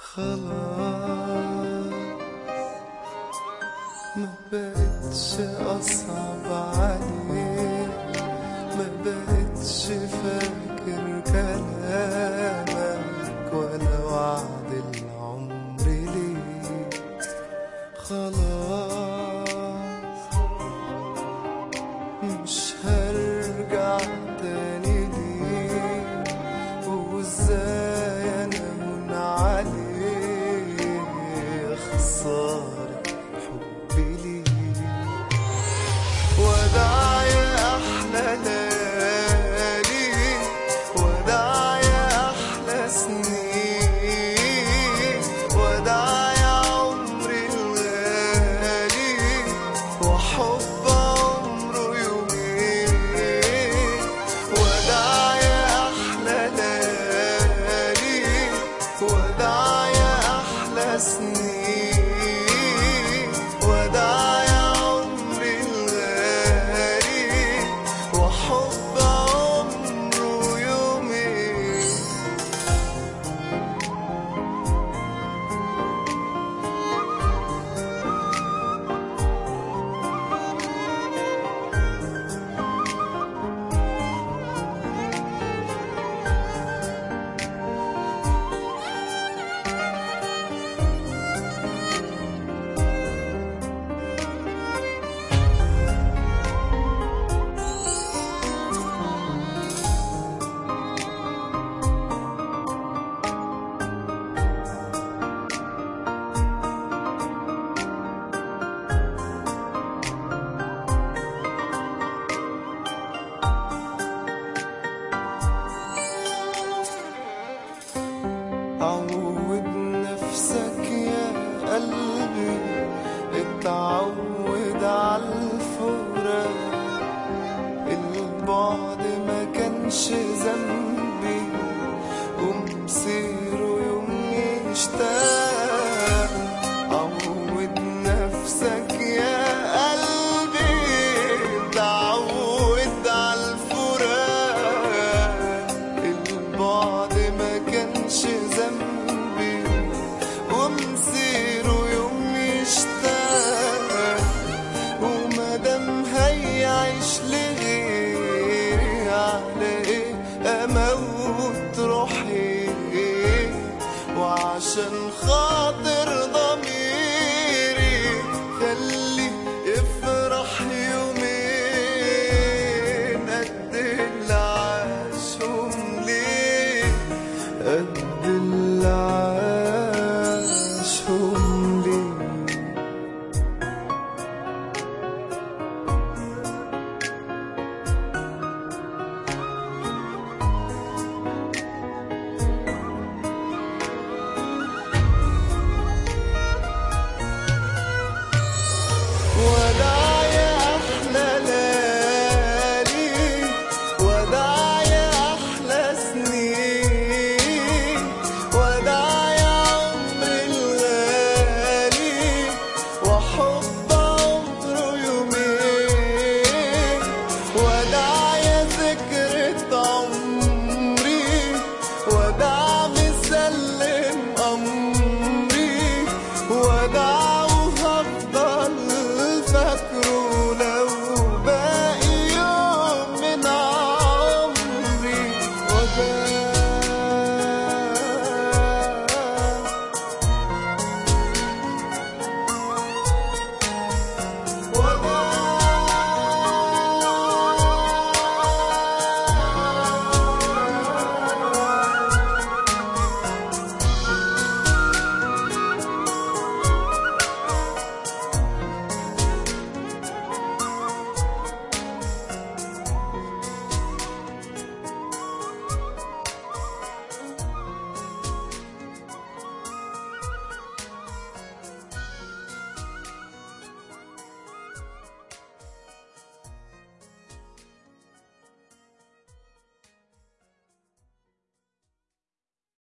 خلاص ما بقتش أصعب عليك ما بقتش فاكر كلامك ولا وعد العمر ليك خلاص مش هرجع تاني ليك وازاي انا هون عليك خسارة حبي ليك وداع يا احلى ليالي وداع يا احلى سنين وداع يا عمري الغالي وحب عمره يومين وداع يا احلى ليالي وداع يا احلى سنين وداع يا عمري الغالي وحب عمره يومين عود نفسك يا قلبي اتعود على الفراق البعد ما كانش ذنبي ومصيره يوم يشتاق عود نفسك يا قلبي اتعود على الفراق البعد ما كانش ذنبي ومصيره يوم يشتاق ومادام هيعيش لغيري على ايه اموت روحي وعشان خاطر ضميري خلي يفرح يومين قد اللي عاشهم ليه قد اللي